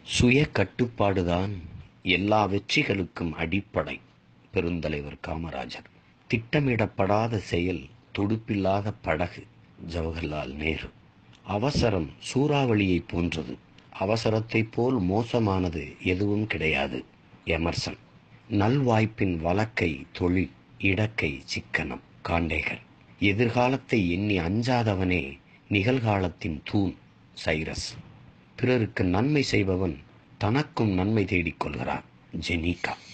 சுய கட்டுப்பாடுதான் எல்லா வெற்றிகளுக்கும் அடிப்படை பெருந்தலைவர் காமராஜர் திட்டமிடப்படாத செயல் துடுப்பில்லாத படகு ஜவஹர்லால் நேரு அவசரம் சூறாவளியை போன்றது அவசரத்தைப் போல் மோசமானது எதுவும் கிடையாது எமர்சன் நல்வாய்ப்பின் வழக்கை தொழில் இடக்கை சிக்கனம் காண்டேகர் எதிர்காலத்தை எண்ணி அஞ்சாதவனே நிகழ்காலத்தின் தூண் சைரஸ் பிறருக்கு நன்மை செய்பவன் தனக்கும் நன்மை தேடிக் கொள்கிறான் ஜெனிகா